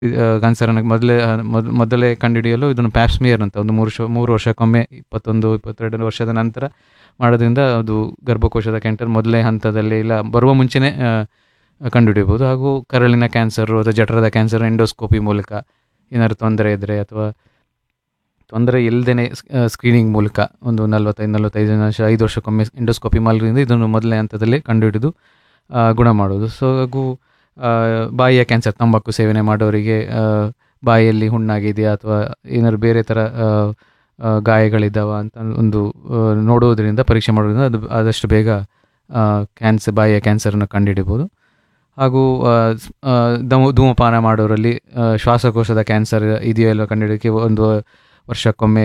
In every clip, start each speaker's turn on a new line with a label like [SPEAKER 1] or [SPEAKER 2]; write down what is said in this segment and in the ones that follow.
[SPEAKER 1] ಕ್ಯಾನ್ಸರನ್ನು ಮೊದಲೇ ಮೊದ್ ಮೊದಲೇ ಕಂಡುಹಿಡಿಯಲು ಇದನ್ನು ಪ್ಯಾಪ್ಸ್ಮಿಯರ್ ಅಂತ ಒಂದು ಮೂರು ವರ್ಷ ಮೂರು ವರ್ಷಕ್ಕೊಮ್ಮೆ ಇಪ್ಪತ್ತೊಂದು ಇಪ್ಪತ್ತೆರಡು ವರ್ಷದ ನಂತರ ಮಾಡೋದ್ರಿಂದ ಅದು ಗರ್ಭಕೋಶದ ಕ್ಯಾನ್ಸರ್ ಮೊದಲೇ ಹಂತದಲ್ಲಿ ಇಲ್ಲ ಬರುವ ಮುಂಚೆನೇ ಕಂಡುಹಿಡಿಯಬಹುದು ಹಾಗೂ ಕರಳಿನ ಕ್ಯಾನ್ಸರು ಅಥವಾ ಜಠರದ ಕ್ಯಾನ್ಸರ್ ಎಂಡೋಸ್ಕೋಪಿ ಮೂಲಕ ಏನಾದ್ರು ತೊಂದರೆ ಇದ್ದರೆ ಅಥವಾ ತೊಂದರೆ ಇಲ್ಲದೇ ಸ್ಕ್ರೀನಿಂಗ್ ಮೂಲಕ ಒಂದು ನಲ್ವತ್ತೈದು ನಲ್ವತ್ತೈದು ವರ್ಷ ಐದು ವರ್ಷಕ್ಕೊಮ್ಮೆ ಎಂಡೋಸ್ಕೋಪಿ ಮಾಡೋದ್ರಿಂದ ಇದನ್ನು ಮೊದಲನೇ ಹಂತದಲ್ಲಿ ಕಂಡುಹಿಡಿದು ಗುಣ ಮಾಡೋದು ಸೊ ಹಾಗೂ ಬಾಯಿಯ ಕ್ಯಾನ್ಸರ್ ತಂಬಾಕು ಸೇವನೆ ಮಾಡೋರಿಗೆ ಬಾಯಿಯಲ್ಲಿ ಹುಣ್ಣಾಗಿದೆಯಾ ಅಥವಾ ಏನಾದ್ರು ಬೇರೆ ಥರ ಗಾಯಗಳಿದ್ದಾವ ಅಂತ ಒಂದು ನೋಡೋದ್ರಿಂದ ಪರೀಕ್ಷೆ ಮಾಡೋದ್ರಿಂದ ಅದು ಆದಷ್ಟು ಬೇಗ ಕ್ಯಾನ್ಸರ್ ಬಾಯಿಯ ಕ್ಯಾನ್ಸರನ್ನು ಕಂಡುಹಿಡಿಬೋದು ಹಾಗೂ ದಮ ಧೂಮಪಾನ ಮಾಡೋರಲ್ಲಿ ಶ್ವಾಸಕೋಶದ ಕ್ಯಾನ್ಸರ್ ಇದೆಯೋ ಎಲ್ಲ ಕಂಡುಹಿಡಿಯೋಕ್ಕೆ ಒಂದು ವರ್ಷಕ್ಕೊಮ್ಮೆ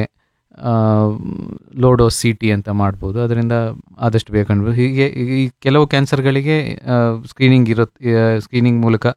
[SPEAKER 1] ಲೋಡೋ ಸಿ ಟಿ ಅಂತ ಮಾಡ್ಬೋದು ಅದರಿಂದ ಆದಷ್ಟು ಬೇಗ ಕಂಡುಬೋದು ಹೀಗೆ ಈ ಕೆಲವು ಕ್ಯಾನ್ಸರ್ಗಳಿಗೆ ಸ್ಕ್ರೀನಿಂಗ್ ಇರುತ್ತೆ ಸ್ಕ್ರೀನಿಂಗ್ ಮೂಲಕ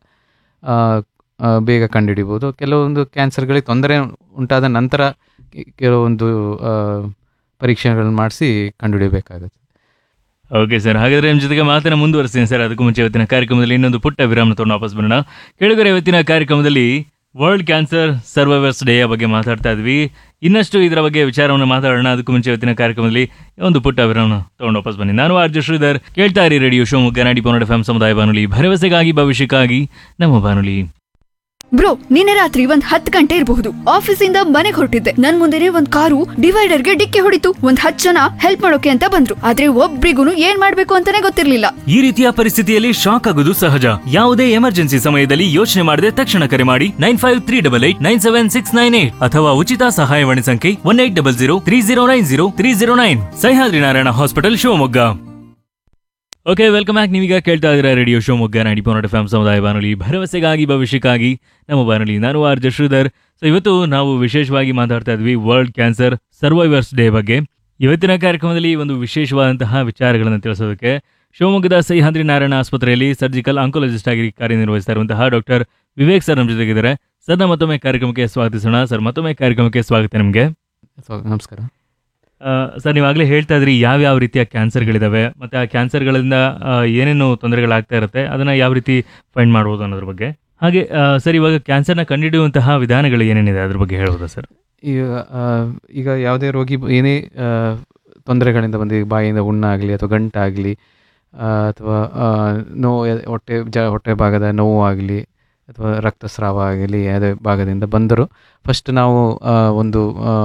[SPEAKER 1] ಬೇಗ ಕಂಡುಹಿಡಿಬೋದು ಕೆಲವೊಂದು ಕ್ಯಾನ್ಸರ್ಗಳಿಗೆ ತೊಂದರೆ ಉಂಟಾದ ನಂತರ ಕೆಲವೊಂದು ಪರೀಕ್ಷೆಗಳನ್ನು ಮಾಡಿಸಿ ಕಂಡುಹಿಡಿಯಬೇಕಾಗುತ್ತೆ
[SPEAKER 2] ಓಕೆ ಸರ್ ಹಾಗಾದ್ರೆ ನಿಮ್ಮ ಜೊತೆಗೆ ಮಾತನ್ನ ಮುಂದುವರಿಸ್ತೀನಿ ಸರ್ ಅದಕ್ಕೂ ಮುಂಚೆ ಇವತ್ತಿನ ಕಾರ್ಯಕ್ರಮದಲ್ಲಿ ಇನ್ನೊಂದು ಪುಟ್ಟ ವಿರಾಮ ತೊಗೊಂಡು ವಾಪಸ್ ಬರೋಣ ಕೆಳಗರೆ ಇವತ್ತಿನ ಕಾರ್ಯಕ್ರಮದಲ್ಲಿ ವರ್ಲ್ಡ್ ಕ್ಯಾನ್ಸರ್ ಸರ್ವೈವರ್ಸ್ ಡೇಯ ಬಗ್ಗೆ ಮಾತಾಡ್ತಾ ಇದ್ವಿ ಇನ್ನಷ್ಟು ಇದರ ಬಗ್ಗೆ ವಿಚಾರವನ್ನು ಮಾತಾಡೋಣ ಅದಕ್ಕೂ ಮುಂಚೆ ಇವತ್ತಿನ ಕಾರ್ಯಕ್ರಮದಲ್ಲಿ ಒಂದು ಪುಟ್ಟ ವಿರಾಮ ತೊಗೊಂಡು ವಾಪಸ್ ಬನ್ನಿ ನಾನು ಆರ್ಜು ಶ್ರೀಧರ್ ಕೇಳ್ತಾ ಇರಿ ರೇಡಿಯೋ ಶಿವಮೊಗ್ಗ ನಾಡಿ ಪೌನಡ್ ಎಫ್ ಸಮುದಾಯ ಬಾನುಲಿ ಭರವಸೆಗಾಗಿ ಭವಿಷ್ಯಕ್ಕಾಗಿ ನಮ್ಮ ಬಾನುಲಿ
[SPEAKER 3] ಬ್ರೋ ನಿನ್ನೆ ರಾತ್ರಿ ಒಂದ್ ಹತ್ ಗಂಟೆ ಇರಬಹುದು ಆಫೀಸಿಂದ ಮನೆಗೆ ಹೊರಟಿದ್ದೆ ನನ್ ಮುಂದೆನೆ ಒಂದ್ ಕಾರು ಡಿವೈಡರ್ಗೆ ಡಿಕ್ಕಿ ಹೊಡಿತು ಒಂದ್ ಹತ್ ಜನ ಹೆಲ್ಪ್ ಮಾಡೋಕೆ ಅಂತ ಬಂದ್ರು ಆದ್ರೆ ಒಬ್ರಿಗೂ ಏನ್ ಮಾಡ್ಬೇಕು ಅಂತಾನೆ ಗೊತ್ತಿರ್ಲಿಲ್ಲ
[SPEAKER 2] ಈ ರೀತಿಯ ಪರಿಸ್ಥಿತಿಯಲ್ಲಿ ಶಾಕ್ ಆಗುವುದು ಸಹಜ ಯಾವುದೇ ಎಮರ್ಜೆನ್ಸಿ ಸಮಯದಲ್ಲಿ ಯೋಚನೆ ಮಾಡದೆ ತಕ್ಷಣ ಕರೆ ಮಾಡಿ nine five three double eight nine seven six nine eight ಅಥವಾ ಉಚಿತ ಸಹಾಯವಾಣಿ ಸಂಖ್ಯೆ one eight double zero three zero nine zero three zero nine Sahyadri Narayana hospital Shivamogga okay welcome back ನೀವೀಗ ಕೇಳ್ತಾ ಇದ್ದೀರಾ ರೇಡಿಯೋ ಶಿವಮೊಗ್ಗ ನಾಡಿ ಪೋನಟ್ ಎಫ್ ಸಮುದಾಯ ಬಾನುಲಿ ಭರವಸೆಗಾಗಿ ಭವಿಷ್ಯಕ್ಕಾಗಿ ನಮ್ಮ ಬಾನುಲಿ ನಾನು ಆರ್ ಜೆ ಶ್ರೀಧರ್ ಸೊ ಇವತ್ತು ನಾವು ವಿಶೇಷವಾಗಿ ಮಾತಾಡ್ತಾ ಇದ್ವಿ ವರ್ಲ್ಡ್ ಕ್ಯಾನ್ಸರ್ ಸರ್ವೈವರ್ಸ್ ಡೇ ಬಗ್ಗೆ ಇವತ್ತಿನ ಕಾರ್ಯಕ್ರಮದಲ್ಲಿ ಒಂದು ವಿಶೇಷವಾದಂತಹ ವಿಚಾರಗಳನ್ನು ತಿಳಿಸೋದಕ್ಕೆ ಶಿವಮೊಗ್ಗದ ಸಹ್ಯಾದ್ರಿ ನಾರಾಯಣ ಆಸ್ಪತ್ರೆಯಲ್ಲಿ ಸರ್ಜಿಕಲ್ ಆಂಕೋಲಜಿಸ್ಟ್ ಆಗಿ ಕಾರ್ಯನಿರ್ವಹಿಸ್ತಾ ಇರುವಂತಹ ಡಾಕ್ಟರ್ ವಿವೇಕ್ ಸರ್ ನಮ್ಮ ಜೊತೆಗಿದ್ದಾರೆ ಸರ್ನ ಮತ್ತೊಮ್ಮೆ ಕಾರ್ಯಕ್ರಮಕ್ಕೆ ಸ್ವಾಗತಿಸೋಣ ಸರ್ ಮತ್ತೊಮ್ಮೆ ಕಾರ್ಯಕ್ರಮಕ್ಕೆ ಸ್ವಾಗತ ನಿಮಗೆ
[SPEAKER 1] ನಮಸ್ಕಾರ
[SPEAKER 2] ಸರ್ ನೀವಾಗಲೇ ಹೇಳ್ತಾ ಇದ್ರಿ ಯಾವ್ಯಾವ ರೀತಿಯ ಕ್ಯಾನ್ಸರ್ಗಳಿದಾವೆ ಮತ್ತು ಆ ಕ್ಯಾನ್ಸರ್ಗಳಿಂದ ಆ, ಏನೇನು ತೊಂದರೆಗಳಾಗ್ತಾ ಇರುತ್ತೆ ಅದನ್ನು ಯಾವ ರೀತಿ ಫೈಂಡ್ ಮಾಡ್ಬೋದು ಅನ್ನೋದ್ರ ಬಗ್ಗೆ ಹಾಗೆ ಆ, ಸರ್ ಇವಾಗ ಕ್ಯಾನ್ಸರ್ನ ಕಂಡುಹಿಡಿಯುವಂತಹ ವಿಧಾನಗಳು ಏನೇನಿದೆ ಅದ್ರ ಬಗ್ಗೆ ಹೇಳ್ಬೋದಾ ಸರ್
[SPEAKER 1] ಈಗ ಆ, ಈಗ ಯಾವುದೇ ರೋಗಿ ಬ- ಏನೇ ಆ, ತೊಂದರೆಗಳಿಂದ ಬಂದು ಈಗ ಬಾಯಿಯಿಂದ ಹುಣ್ಣಾಗಲಿ ಅಥವಾ ಗಂಟಾಗಲಿ ಅಥವಾ ಆ, ನೋವು ಎ- ಹೊಟ್ಟೆ ಜ ಹೊಟ್ಟೆ ಭಾಗದ ನೋವು ಆಗಲಿ ಅಥವಾ ರಕ್ತಸ್ರಾವ ಆಗಲಿ ಯಾವುದೇ ಭಾಗದಿಂದ ಬಂದರೂ ಫಸ್ಟ್ ನಾವು ಆ, ಒಂದು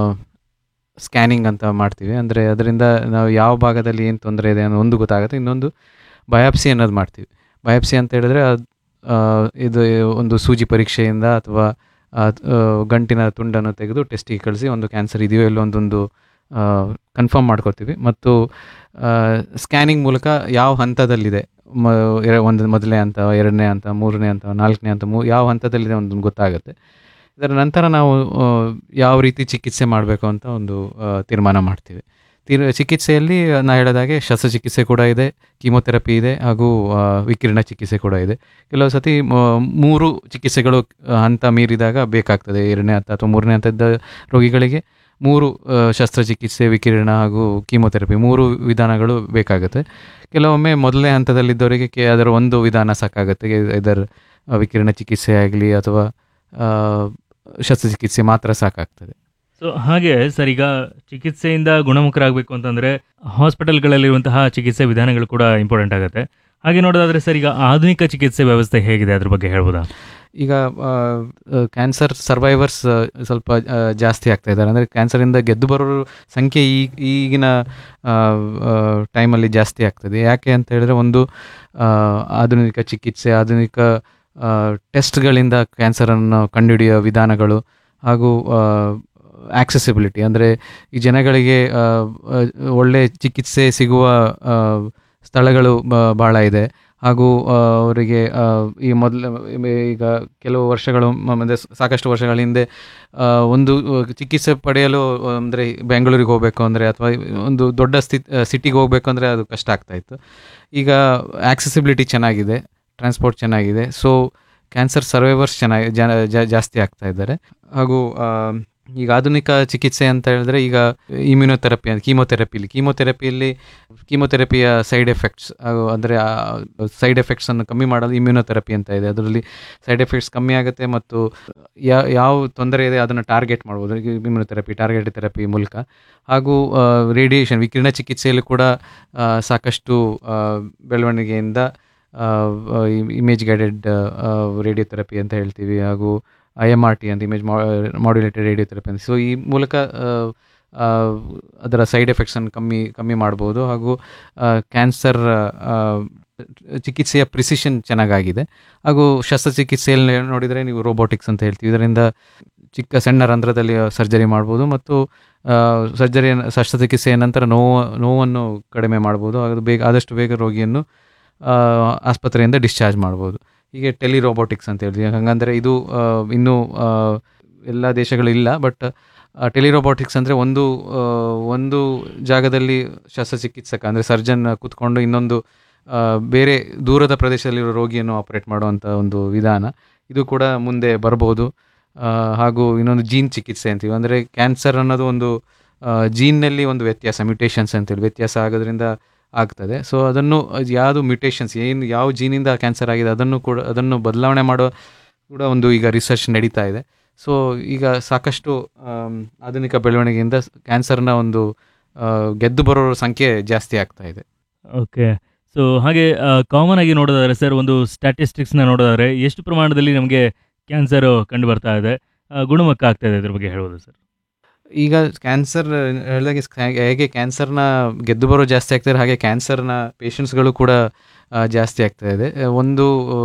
[SPEAKER 1] ಸ್ಕ್ಯಾನಿಂಗ್ ಅಂತ ಮಾಡ್ತೀವಿ ಅಂದರೆ ಅದರಿಂದ ನಾವು ಯಾವ ಭಾಗದಲ್ಲಿ ಏನು ತೊಂದರೆ ಇದೆ ಅನ್ನೋ ಒಂದು ಗೊತ್ತಾಗುತ್ತೆ ಇನ್ನೊಂದು ಬಯಾಪ್ಸಿ ಅನ್ನೋದು ಮಾಡ್ತೀವಿ ಬಯಾಪ್ಸಿ ಅಂತ ಹೇಳಿದ್ರೆ ಅದು ಆ, ಇದು ಒಂದು ಸೂಜಿ ಪರೀಕ್ಷೆಯಿಂದ ಅಥವಾ ಆ, ಆ, ಗಂಟಿನ ತುಂಡನ್ನು ತೆಗೆದು ಟೆಸ್ಟಿಗೆ ಕಳಿಸಿ ಒಂದು ಕ್ಯಾನ್ಸರ್ ಇದೆಯೋ ಎಲ್ಲೋ ಒಂದೊಂದು ಕನ್ಫರ್ಮ್ ಮಾಡ್ಕೋತೀವಿ ಮತ್ತು ಸ್ಕ್ಯಾನಿಂಗ್ ಮೂಲಕ ಯಾವ ಹಂತದಲ್ಲಿದೆ ಮ ಎರ- ಒಂದು ಮೊದಲನೇ ಹಂತ ಎರಡನೇ ಹಂತ ಮೂರನೇ ಹಂತ ನಾಲ್ಕನೇ ಹಂತ ಮೂ ಯಾವ ಹಂತದಲ್ಲಿದೆ ಒಂದು ಗೊತ್ತಾಗುತ್ತೆ ಇದರ ನಂತರ ನಾವು ಆ, ಯಾವ ರೀತಿ ಚಿಕಿತ್ಸೆ ಮಾಡಬೇಕು ಅಂತ ಒಂದು ಆ, ತೀರ್ಮಾನ ಮಾಡ್ತೀವಿ ತೀರ್ ಚಿಕಿತ್ಸೆಯಲ್ಲಿ ನಾ ಹೇಳಿದಾಗೆ ಶಸ್ತ್ರಚಿಕಿತ್ಸೆ ಕೂಡ ಇದೆ ಕೀಮೊಥೆರಪಿ ಇದೆ ಹಾಗೂ ಆ, ವಿಕಿರಣ ಚಿಕಿತ್ಸೆ ಕೂಡ ಇದೆ ಕೆಲವು ಸತಿ ಮ- ಮೂರು ಚಿಕಿತ್ಸೆಗಳು ಆ, ಹಂತ ಮೀರಿದಾಗ ಬೇಕಾಗ್ತದೆ ಎರಡನೇ ಹಂತ ಅಥವಾ ಮೂರನೇ ಹಂತದ ರೋಗಿಗಳಿಗೆ ಮೂರು ಆ, ಶಸ್ತ್ರಚಿಕಿತ್ಸೆ ವಿಕಿರಣ ಹಾಗೂ ಕೀಮೊಥೆರಪಿ ಮೂರು ವಿಧಾನಗಳು ಬೇಕಾಗುತ್ತೆ ಕೆಲವೊಮ್ಮೆ ಮೊದಲನೇ ಹಂತದಲ್ಲಿದ್ದವರಿಗೆ ಕೆ ಅದರ ಒಂದು ವಿಧಾನ ಸಾಕಾಗುತ್ತೆ ಇದರ ವಿಕಿರಣ ಚಿಕಿತ್ಸೆ ಆಗಲಿ ಅಥವಾ ಆ, ಶಸ್ತ್ರಚಿಕಿತ್ಸೆ ಮಾತ್ರ ಸಾಕಾಗ್ತದೆ
[SPEAKER 2] ಸೊ ಹಾಗೆ ಸರ್ ಈಗ ಚಿಕಿತ್ಸೆಯಿಂದ ಗುಣಮುಖರಾಗಬೇಕು ಅಂತಂದರೆ ಹಾಸ್ಪಿಟಲ್ಗಳಲ್ಲಿರುವಂತಹ ಚಿಕಿತ್ಸೆ ವಿಧಾನಗಳು ಕೂಡ ಇಂಪಾರ್ಟೆಂಟ್ ಆಗುತ್ತೆ ಹಾಗೆ ನೋಡೋದಾದ್ರೆ ಸರ್ ಈಗ ಆಧುನಿಕ ಚಿಕಿತ್ಸೆ ವ್ಯವಸ್ಥೆ ಹೇಗಿದೆ ಅದ್ರ ಬಗ್ಗೆ ಹೇಳ್ಬೋದಾ
[SPEAKER 1] ಈಗ ಕ್ಯಾನ್ಸರ್ ಸರ್ವೈವರ್ಸ್ ಸ್ವಲ್ಪ ಆ, ಜಾಸ್ತಿ ಆಗ್ತಾ ಇದ್ದಾರೆ ಅಂದರೆ ಕ್ಯಾನ್ಸರಿಂದ ಗೆದ್ದು ಬರೋರ ಸಂಖ್ಯೆ ಈ ಈಗಿನ ಟೈಮಲ್ಲಿ ಜಾಸ್ತಿ ಆಗ್ತದೆ ಯಾಕೆ ಅಂತ ಹೇಳಿದ್ರೆ ಒಂದು ಆ, ಆಧುನಿಕ ಚಿಕಿತ್ಸೆ ಆಧುನಿಕ ಟೆಸ್ಟ್ಗಳಿಂದ ಕ್ಯಾನ್ಸರನ್ನು ಕಂಡುಹಿಡಿಯೋ ವಿಧಾನಗಳು ಹಾಗೂ ಆಕ್ಸೆಸಿಬಿಲಿಟಿ ಅಂದರೆ ಈ ಜನಗಳಿಗೆ ಆ, ಆ, ಒಳ್ಳೆ ಚಿಕಿತ್ಸೆ ಸಿಗುವ ಆ, ಸ್ಥಳಗಳು ಬ- ಭಾಳ ಇದೆ ಹಾಗೂ ಆ, ಅವರಿಗೆ ಆ, ಈ ಮೊದಲ ಈಗ ಕೆಲವು ವರ್ಷಗಳು ಮ- ಮುಂದೆ ಸಾಕಷ್ಟು ವರ್ಷಗಳ ಹಿಂದೆ ಆ, ಒಂದು ಚಿಕಿತ್ಸೆ ಪಡೆಯಲು ಅಂದರೆ ಬೆಂಗಳೂರಿಗೆ ಹೋಗಬೇಕು ಅಂದರೆ ಅಥವಾ ಒಂದು ದೊಡ್ಡ ಸ್ಥಿ ಸಿಟಿಗೆ ಹೋಗಬೇಕು ಅಂದರೆ ಅದು ಕಷ್ಟ ಆಗ್ತಾಯಿತ್ತು ಈಗ ಆಕ್ಸೆಸಿಬಿಲಿಟಿ ಚೆನ್ನಾಗಿದೆ ಟ್ರಾನ್ಸ್ಪೋರ್ಟ್ ಚೆನ್ನಾಗಿದೆ ಸೊ ಕ್ಯಾನ್ಸರ್ ಸರ್ವೈವರ್ಸ್ ಚೆನ್ನಾಗಿ ಜನ ಜಾ- ಜಾಸ್ತಿ ಆಗ್ತಾ ಇದ್ದಾರೆ ಹಾಗೂ ಆ, ಈಗ ಆಧುನಿಕ ಚಿಕಿತ್ಸೆ ಅಂತ ಹೇಳಿದ್ರೆ ಈಗ ಇಮ್ಯುನೊಥೆರಪಿ ಅಂತ ಕೀಮೊಥೆರಪಿಲಿ ಕೀಮೊಥೆರಪಿಯಲ್ಲಿ ಕೀಮೊಥೆರಪಿಯ ಸೈಡ್ ಎಫೆಕ್ಟ್ಸ್ ಅಂದರೆ ಸೈಡ್ ಎಫೆಕ್ಟ್ಸನ್ನು ಕಮ್ಮಿ ಮಾಡಲು ಇಮ್ಯುನೊಥೆರಪಿ ಅಂತ ಇದೆ ಅದರಲ್ಲಿ ಸೈಡ್ ಎಫೆಕ್ಟ್ಸ್ ಕಮ್ಮಿ ಆಗುತ್ತೆ ಮತ್ತು ಯಾ ಯಾವ ತೊಂದರೆ ಇದೆ ಅದನ್ನು ಟಾರ್ಗೆಟ್ ಮಾಡ್ಬೋದು ಇಮ್ಯುನೊಥೆರಪಿ ಟಾರ್ಗೆಟ್ ಥೆರಪಿ ಮೂಲಕ ಹಾಗೂ ರೇಡಿಯೇಷನ್ ವಿಕಿರಣ ಚಿಕಿತ್ಸೆಯಲ್ಲಿ ಕೂಡ ಆ, ಸಾಕಷ್ಟು ಆ, ಬೆಳವಣಿಗೆಯಿಂದ ಇಮೇಜ್ ಗೈಡೆಡ್ ರೇಡಿಯೋಥೆರಪಿ ಅಂತ ಹೇಳ್ತೀವಿ ಹಾಗೂ ಐ ಎಮ್ ಆರ್ ಟಿ ಅಂತ ಇಮೇಜ್ ಮಾಡ್ಯುಲೇಟೆಡ್ ರೇಡಿಯೋಥೆರಪಿ ಅಂತ ಸೊ ಈ ಮೂಲಕ ಆ, ಆ, ಅದರ ಸೈಡ್ ಎಫೆಕ್ಟ್ಸನ್ನು ಕಮ್ಮಿ ಕಮ್ಮಿ ಮಾಡ್ಬೋದು ಹಾಗೂ ಕ್ಯಾನ್ಸರ್ ಚಿಕಿತ್ಸೆಯ ಪ್ರಿಸಿಷನ್ ಚೆನ್ನಾಗಾಗಿದೆ ಹಾಗೂ ಶಸ್ತ್ರಚಿಕಿತ್ಸೆಯಲ್ಲಿ ನೋಡಿದರೆ ನೀವು ರೋಬೋಟಿಕ್ಸ್ ಅಂತ ಹೇಳ್ತೀವಿ ಇದರಿಂದ ಚಿಕ್ಕ ಸಣ್ಣ ರಂಧ್ರದಲ್ಲಿ ಸರ್ಜರಿ ಮಾಡ್ಬೋದು ಮತ್ತು ಸರ್ಜರಿ ಶಸ್ತ್ರಚಿಕಿತ್ಸೆಯ ನಂತರ ನೋವು ನೋವನ್ನು ಕಡಿಮೆ ಮಾಡ್ಬೋದು ಅದು ಬೇಗ ಆದಷ್ಟು ಬೇಗ ರೋಗಿಯನ್ನು ಆ, ಆಸ್ಪತ್ರೆಯಿಂದ ಡಿಸ್ಚಾರ್ಜ್ ಮಾಡ್ಬೋದು ಹೀಗೆ ಟೆಲಿ ರೋಬೋಟಿಕ್ಸ್ ಅಂತ ಹೇಳ್ತೀವಿ ಹಾಗಂದರೆ ಇದು ಆ, ಇನ್ನೂ ಆ, ಎಲ್ಲ ದೇಶಗಳು ಇಲ್ಲ ಬಟ್ ಟೆಲಿ ರೋಬೋಟಿಕ್ಸ್ ಅಂದರೆ ಒಂದು ಆ, ಒಂದು ಜಾಗದಲ್ಲಿ ಶಸ್ತ್ರಚಿಕಿತ್ಸಕ ಅಂದರೆ ಸರ್ಜನ್ ಕೂತ್ಕೊಂಡು ಇನ್ನೊಂದು ಆ, ಬೇರೆ ದೂರದ ಪ್ರದೇಶದಲ್ಲಿರೋ ರೋಗಿಯನ್ನು ಆಪರೇಟ್ ಮಾಡುವಂಥ ಒಂದು ವಿಧಾನ ಇದು ಕೂಡ ಮುಂದೆ ಬರ್ಬೋದು ಆ, ಹಾಗೂ ಇನ್ನೊಂದು ಜೀನ್ ಚಿಕಿತ್ಸೆ ಅಂತೀವಿ ಅಂದರೆ ಕ್ಯಾನ್ಸರ್ ಅನ್ನೋದು ಒಂದು ಜೀನ್ನಲ್ಲಿ ಒಂದು ವ್ಯತ್ಯಾಸ ಮ್ಯುಟೇಷನ್ಸ್ ಅಂತೇಳಿ ವ್ಯತ್ಯಾಸ ಆಗೋದ್ರಿಂದ ಆಗ್ತದೆ ಸೊ ಅದನ್ನು ಅದ್ ಯಾವುದು ಮ್ಯುಟೇಷನ್ಸ್ ಏನು ಯಾವ ಜೀನಿಂದ ಕ್ಯಾನ್ಸರ್ ಆಗಿದೆ ಅದನ್ನು ಕೂಡ ಅದನ್ನು ಬದಲಾವಣೆ ಮಾಡೋ ಕೂಡ ಒಂದು ಈಗ ರಿಸರ್ಚ್ ನಡೀತಾ ಇದೆ ಸೊ ಈಗ ಸಾಕಷ್ಟು ಆಮ್, ಆಧುನಿಕ ಬೆಳವಣಿಗೆಯಿಂದ ಕ್ಯಾನ್ಸರ್ನ ಒಂದು ಆ, ಗೆದ್ದು ಬರೋರ ಸಂಖ್ಯೆ ಜಾಸ್ತಿ ಆಗ್ತಾ ಇದೆ
[SPEAKER 2] ಓಕೆ ಸೊ ಹಾಗೆ ಕಾಮನ್ ಆಗಿ ನೋಡೋದಾದ್ರೆ ಸರ್ ಒಂದು ಸ್ಟ್ಯಾಟಿಸ್ಟಿಕ್ಸ್ನ ನೋಡೋದಾದ್ರೆ ಎಷ್ಟು ಪ್ರಮಾಣದಲ್ಲಿ ನಮಗೆ ಕ್ಯಾನ್ಸರ್ ಕಂಡು ಬರ್ತಾ ಇದೆ ಆ, ಗುಣಮುಖ ಆಗ್ತಾ ಇದೆ ಇದ್ರ ಬಗ್ಗೆ ಹೇಳ್ಬೋದು ಸರ್
[SPEAKER 1] ಈಗ ಕ್ಯಾನ್ಸರ್ ಹೇಳಿದಾಗೆ ಸ್ಕ್ಯಾ- ಹೇಗೆ ಕ್ಯಾನ್ಸರ್ನ ಗೆದ್ದು ಬರೋ ಜಾಸ್ತಿ ಆಗ್ತಾರೆ ಹಾಗೆ ಕ್ಯಾನ್ಸರ್ನ ಪೇಷಂಟ್ಸ್ಗಳು ಕೂಡ ಆ, ಜಾಸ್ತಿ ಆಗ್ತಾ ಇದೆ ಆ, ಒಂದು ಆ,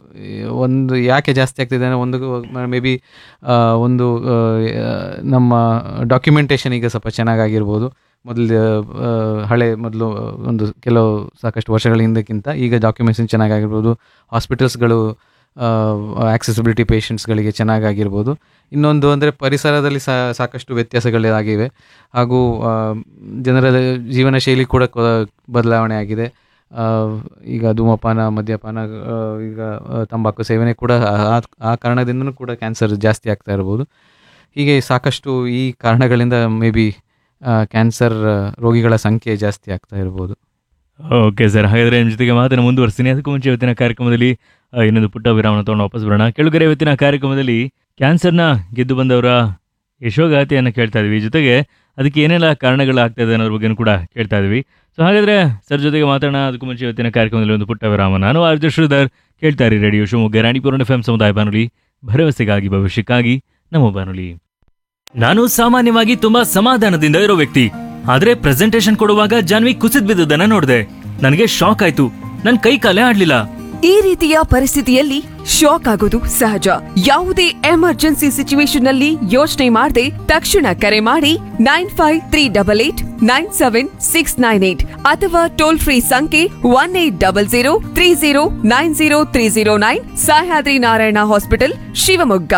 [SPEAKER 1] ಒಂದು ಯಾಕೆ ಜಾಸ್ತಿ ಆಗ್ತಿದೆ ಅಂದರೆ ಒಂದು ಮೇ ಬಿ ಒಂದು ಆ, ನಮ್ಮ ಡಾಕ್ಯುಮೆಂಟೇಷನ್ ಈಗ ಸ್ವಲ್ಪ ಚೆನ್ನಾಗಾಗಿರ್ಬೋದು ಮೊದಲು ಆ, ಹಳೆ ಮೊದಲು ಒಂದು ಕೆಲವು ಸಾಕಷ್ಟು ವರ್ಷಗಳ ಹಿಂದಕ್ಕಿಂತ ಈಗ ಡಾಕ್ಯುಮೆಂಟೇಷನ್ ಚೆನ್ನಾಗಾಗಿರ್ಬೋದು ಹಾಸ್ಪಿಟಲ್ಸ್ಗಳು ಆಕ್ಸೆಸಿಬಿಲಿಟಿ ಪೇಷಂಟ್ಸ್ಗಳಿಗೆ ಚೆನ್ನಾಗಾಗಿರ್ಬೋದು ಇನ್ನೊಂದು ಅಂದರೆ ಪರಿಸರದಲ್ಲಿ ಸಹ ಸಾಕಷ್ಟು ವ್ಯತ್ಯಾಸಗಳಾಗಿವೆ ಹಾಗೂ ಆ, ಜನರ ಜೀವನ ಶೈಲಿ ಕೂಡ ಕ- ಬದಲಾವಣೆ ಆಗಿದೆ ಆ, ಈಗ ಧೂಮಪಾನ ಮದ್ಯಪಾನ ಆ, ಈಗ ಆ, ತಂಬಾಕು ಸೇವನೆ ಕೂಡ ಆ- ಆ ಕಾರಣದಿಂದನೂ ಕೂಡ ಕ್ಯಾನ್ಸರ್ ಜಾಸ್ತಿ ಆಗ್ತಾ ಇರ್ಬೋದು ಹೀಗೆ ಸಾಕಷ್ಟು ಈ ಕಾರಣಗಳಿಂದ ಮೇ ಬಿ ಕ್ಯಾನ್ಸರ್ ರೋಗಿಗಳ ಸಂಖ್ಯೆ ಜಾಸ್ತಿ ಆಗ್ತಾ ಇರ್ಬೋದು
[SPEAKER 2] ಓಕೆ ಸರ್ ಹಾಗಾದ್ರೆ ನಿಮ್ಮ ಜೊತೆಗೆ ಮಾತನ್ನು ಮುಂದುವರಿಸ್ತೀನಿ ಅದಕ್ಕೂ ಮುಂಚೆ ಇವತ್ತಿನ ಕಾರ್ಯಕ್ರಮದಲ್ಲಿ ಆ, ಇನ್ನೊಂದು ಪುಟ್ಟ ವಿರಾಮನ ತೊಗೊಂಡು ವಾಪಸ್ ಬರೋಣ ಕೆಳಗರೆ ಇವತ್ತಿನ ಕಾರ್ಯಕ್ರಮದಲ್ಲಿ ಕ್ಯಾನ್ಸರ್ನ ಗೆದ್ದು ಬಂದವರ ಯಶೋಗಾಥೆಯನ್ನು ಕೇಳ್ತಾ ಇದ್ವಿ ಜೊತೆಗೆ ಅದಕ್ಕೆ ಏನೆಲ್ಲ ಕಾರಣಗಳಾಗ್ತಾ ಇದೆ ಅನ್ನೋದ್ರ ಬಗ್ಗೆನೂ ಕೂಡ ಕೇಳ್ತಾ ಇದ್ವಿ ಸೊ ಹಾಗಾದ್ರೆ ಸರ್ ಜೊತೆಗೆ ಮಾತಾಡೋಣ ಅದಕ್ಕೂ ಮುಂಚೆ ಇವತ್ತಿನ ಕಾರ್ಯಕ್ರಮದಲ್ಲಿ ಒಂದು ಪುಟ್ಟ ವಿರಾಮ ನಾನು ಆರ್ಜ ಶ್ರೀಧರ್ ಕೇಳ್ತಾ ಇರಿ radio Shivamogga Ranipura F M ಸಮುದಾಯ ಬಾನುಲಿ ಭರವಸೆಗಾಗಿ ಭವಿಷ್ಯಕ್ಕಾಗಿ ನಮ್ಮ ಬಾನುಲಿ ನಾನು ಸಾಮಾನ್ಯವಾಗಿ ತುಂಬಾ ಸಮಾಧಾನದಿಂದ ಇರೋ ವ್ಯಕ್ತಿ ಆದ್ರೆ ಪ್ರೆಸೆಂಟೇಶನ್ ಕೊಡುವಾಗ ಜಾನ್ವಿ ಕುಸಿದ್ ಬಿದ್ದದನ್ನ ನೋಡಿದೆ ನನಗೆ ಶಾಕ್ ಆಯ್ತು ನನ್ ಕೈ ಕಾಲೇ ಆಡ್ಲಿಲ್ಲ
[SPEAKER 4] ಈ ರೀತಿಯ ಪರಿಸ್ಥಿತಿಯಲ್ಲಿ ಶಾಕ್ ಆಗೋದು ಸಹಜ ಯಾವುದೇ ಎಮರ್ಜೆನ್ಸಿ ಸಿಚುವೇಶನ್ ನಲ್ಲಿ ಯೋಚನೆ ಮಾಡದೆ ತಕ್ಷಣ ಕರೆ ಮಾಡಿ nine five three double eight nine seven six nine eight ಅಥವಾ ಟೋಲ್ ಫ್ರೀ ಸಂಖ್ಯೆ one eight double zero three zero nine zero three zero nine Sahyadri Narayana hospital Shivamogga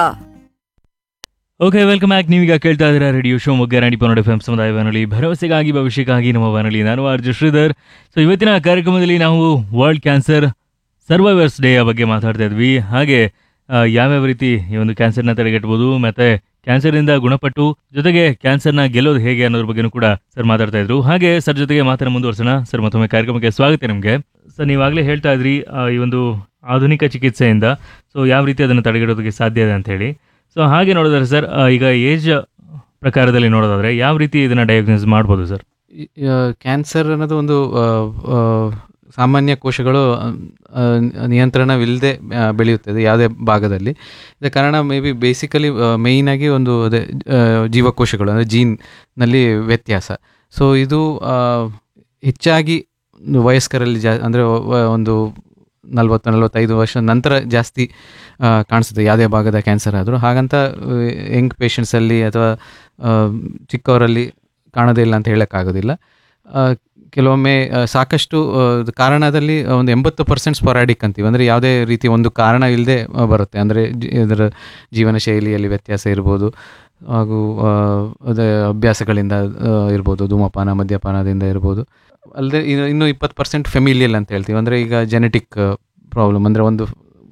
[SPEAKER 2] okay welcome back ನೀವೀಗ ಕೇಳ್ತಾ ಇದ್ದೀರಾ ರೇಡಿಯೋ ಶಿವಮೊಗ್ಗ ರಾಣಿ ಪನ್ನಡ ಎಫ್ ಎಂ ಸಮುದಾಯ ಬಾನುಲಿ ಭರವಸೆಗಾಗಿ ಭವಿಷ್ಯಕ್ಕಾಗಿ ನಮ್ಮ ಬಾನುಲಿ ನಾನು ಆರ್ಜು ಶ್ರೀಧರ್ ಸೊ ಇವತ್ತಿನ ಕಾರ್ಯಕ್ರಮದಲ್ಲಿ ನಾವು ವರ್ಲ್ಡ್ ಕ್ಯಾನ್ಸರ್ ಸರ್ವೈವರ್ಸ್ ಡೇಯ ಬಗ್ಗೆ ಮಾತಾಡ್ತಾ ಇದ್ವಿ ಹಾಗೆ ಆ, ಯಾವ್ಯಾವ ರೀತಿ ಈ ಒಂದು ಕ್ಯಾನ್ಸರ್ನ ತಡೆಗಟ್ಟಬಹುದು ಮತ್ತೆ ಕ್ಯಾನ್ಸರ್ನಿಂದ ಗುಣಪಟ್ಟು ಜೊತೆಗೆ ಕ್ಯಾನ್ಸರ್ನ ಗೆಲ್ಲೋದು ಹೇಗೆ ಅನ್ನೋದ್ರ ಬಗ್ಗೆನೂ ಕೂಡ ಸರ್ ಮಾತಾಡ್ತಾ ಇದ್ರು ಹಾಗೆ ಸರ್ ಜೊತೆಗೆ ಮಾತನ್ನ ಮುಂದುವರ್ಸೋಣ ಸರ್ ಮತ್ತೊಮ್ಮೆ ಕಾರ್ಯಕ್ರಮಕ್ಕೆ ಸ್ವಾಗತ ನಿಮಗೆ ಸರ್ ನೀವಾಗಲೇ ಹೇಳ್ತಾ ಇದ್ರಿ ಆ, ಈ ಒಂದು ಆಧುನಿಕ ಚಿಕಿತ್ಸೆಯಿಂದ ಸೊ ಯಾವ ರೀತಿ ಅದನ್ನು ತಡೆಗಟ್ಟೋದಕ್ಕೆ ಸಾಧ್ಯ ಇದೆ ಅಂತ ಹೇಳಿ ಸೊ ಹಾಗೆ ನೋಡಿದ್ರೆ ಸರ್ ಆ, ಈಗ ಏಜ್ ಪ್ರಕಾರದಲ್ಲಿ ನೋಡೋದಾದ್ರೆ ಯಾವ ರೀತಿ ಇದನ್ನ ಡಯಾಗ್ನೋಸ್ ಮಾಡ್ಬೋದು ಸರ್
[SPEAKER 1] ಕ್ಯಾನ್ಸರ್ ಅನ್ನೋದು ಒಂದು ಆ, ಆ, ಸಾಮಾನ್ಯ ಕೋಶಗಳು ಆ, ನಿಯಂತ್ರಣವಿಲ್ಲದೆ ಆ, ಬೆಳೆಯುತ್ತದೆ ಯಾವುದೇ ಭಾಗದಲ್ಲಿ ಇದರ ಕಾರಣ ಮೇ ಬಿ ಬೇಸಿಕಲಿ ಮೇಯ್ನಾಗಿ ಒಂದು ಅದೇ ಆ, ಜೀವಕೋಶಗಳು ಅಂದರೆ ಜೀನ್ನಲ್ಲಿ ವ್ಯತ್ಯಾಸ ಸೊ ಇದು ಆ, ಹೆಚ್ಚಾಗಿ ಒಂದು ವಯಸ್ಕರಲ್ಲಿ ಜಾ ಅಂದರೆ ಒಂದು ನಲ್ವತ್ತು ನಲವತ್ತೈದು ವರ್ಷ ನಂತರ ಜಾಸ್ತಿ ಆ, ಕಾಣಿಸುತ್ತೆ ಯಾವುದೇ ಭಾಗದ ಕ್ಯಾನ್ಸರ್ ಆದರೂ ಹಾಗಂತ ಯಂಗ್ ಪೇಷಂಟ್ಸಲ್ಲಿ ಅಥವಾ ಆ, ಚಿಕ್ಕವರಲ್ಲಿ ಕಾಣೋದೇ ಇಲ್ಲ ಅಂತ ಹೇಳೋಕ್ಕಾಗೋದಿಲ್ಲ ಆ, ಕೆಲವೊಮ್ಮೆ ಆ, ಸಾಕಷ್ಟು ಆ, ಇದು ಕಾರಣದಲ್ಲಿ ಒಂದು ಎಂಬತ್ತು ಪರ್ಸೆಂಟ್ ಸ್ಪೊರಾಡಿಕ್ ಅಂತೀವಿ ಅಂದರೆ ಯಾವುದೇ ರೀತಿ ಒಂದು ಕಾರಣ ಇಲ್ಲದೆ ಬರುತ್ತೆ ಅಂದರೆ ಇದರ ಜೀವನ ಶೈಲಿಯಲ್ಲಿ ವ್ಯತ್ಯಾಸ ಇರ್ಬೋದು ಹಾಗೂ ಆ, ಅದೇ ಅಭ್ಯಾಸಗಳಿಂದ ಆ, ಇರ್ಬೋದು ಧೂಮಪಾನ ಮದ್ಯಪಾನದಿಂದ ಇರ್ಬೋದು ಅಲ್ಲದೆ ಇನ್ನು ಇನ್ನು ಇಪ್ಪತ್ತು ಪರ್ಸೆಂಟ್ ಫೆಮಿಲಿಯಲ್ ಅಂತ ಹೇಳ್ತೀವಿ ಅಂದರೆ ಈಗ ಜೆನೆಟಿಕ್ ಪ್ರಾಬ್ಲಮ್ ಅಂದರೆ ಒಂದು